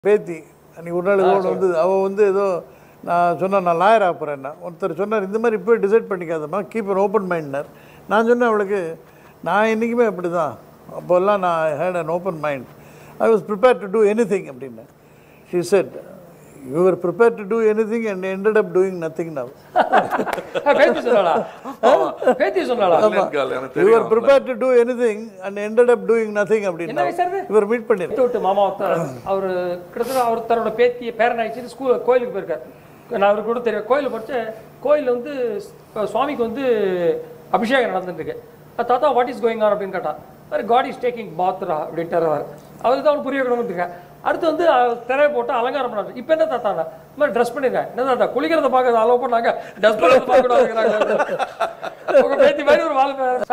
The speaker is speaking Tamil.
பேத்தி அன்றைக்கி ஒரு நாள் ஏதோ ஒன்று வந்து அவள் வந்து ஏதோ நான் சொன்னேன் நான் லாயர் ஆகிறேன்னா ஒருத்தர் சொன்னார் இந்த மாதிரி இப்போ டிசைட் பண்ணிக்காதம்மா கீப் an ஓப்பன் மைண்ட்னர் நான் சொன்னேன் அவளுக்கு நான் என்றைக்குமே அப்படி தான் அப்போல்லாம் நான் had an open mind I was prepare to do anything அப்படின்னு she said you are prepare to do anything and ended up doing nothing now பேத்தி சொன்னாளா பேத்தி சொன்னாளா இல்லைங்கால், எனக்கு யூ ஆர் தெரியும் prepare to do anything and ended up doing nothing என்ன அப்படின்னு வயசு ஆகுது? இவர் மீட் பண்ணிரு விட்டு விட்டு மாமா ஒருத்தர் அவர் கிட்டத்தட்ட அவர் தன்னோட பேத்தியை பேரன் ஆயிடுச்சு ஸ்கூல் கோயிலுக்கு போயிருக்காரு நான் அவருக்கு கூட தெரியும் கோயிலில் படிச்சு கோயிலில் வந்து ஸ்- சுவாமிக்கு வந்து அபிஷேகம் நடந்துட்டு இருக்கு அஹ் தாத்தா வாட் இஸ் கோயிங் ஆன் அப்படின்னு கேட்டான் மாதிரி காட் இஸ் டேக்கிங் பாத்ரா அப்படின்ட்டார் அவர் அவருக்கு தான் அவனுக்கு புரிய வைக்கணும்னு இருக்கேன் அடுத்து வந்து அஹ், திரையை போட்டு அலங்காரம் பண்ணாரு இப்போ என்ன தாத்தா இந்த மாதிரி ட்ரெஸ் பண்ணிருக்கேன் என்ன தாத்தா குளிக்கிறத பார்க்கறது அலோவ் பண்ணாங்க ட்ரெஸ் பண்ணுறத பார்க்க கூடாது உங்க பேத்தி மாதிரி ஒரு வாழ்க்கை